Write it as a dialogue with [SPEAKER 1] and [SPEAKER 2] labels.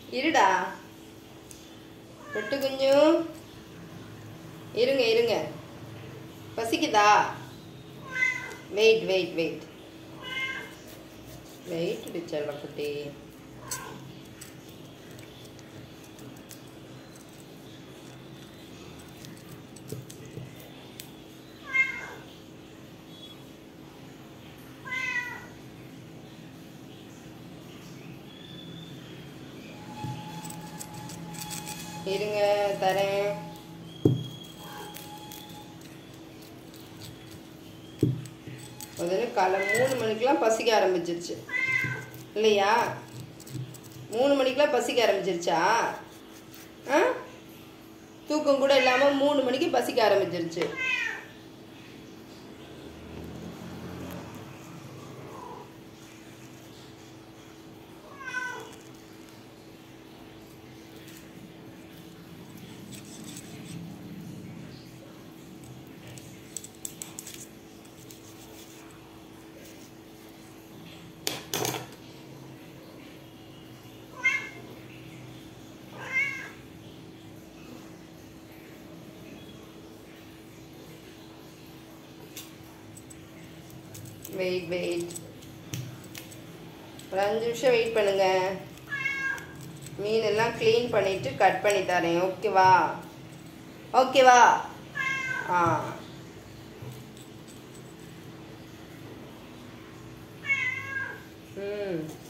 [SPEAKER 1] இருடா பொட்டு குஞ்சு இருங்க இருங்க பசிக்குதா வெயிட் வெயிட் வெயிட் வெயிட் செல்லக்குட்டி இருங்க தரேன் முதல்ல காலை மூணு மணிக்கெலாம் பசிக்க ஆரம்பிச்சிருச்சு இல்லையா மூணு மணிக்கெலாம் பசிக்க ஆரம்பிச்சிருச்சா ஆ தூக்கம் கூட இல்லாமல் மூணு மணிக்கு பசிக்க ஆரம்பிச்சிருச்சு வெயிட் வெயிட் ஒரு அஞ்சு நிமிஷம் வெயிட் பண்ணுங்க மீன் எல்லாம் க்ளீன் பண்ணிட்டு கட் பண்ணி தரேன் ஓகேவா ஓகேவா ஆ ம்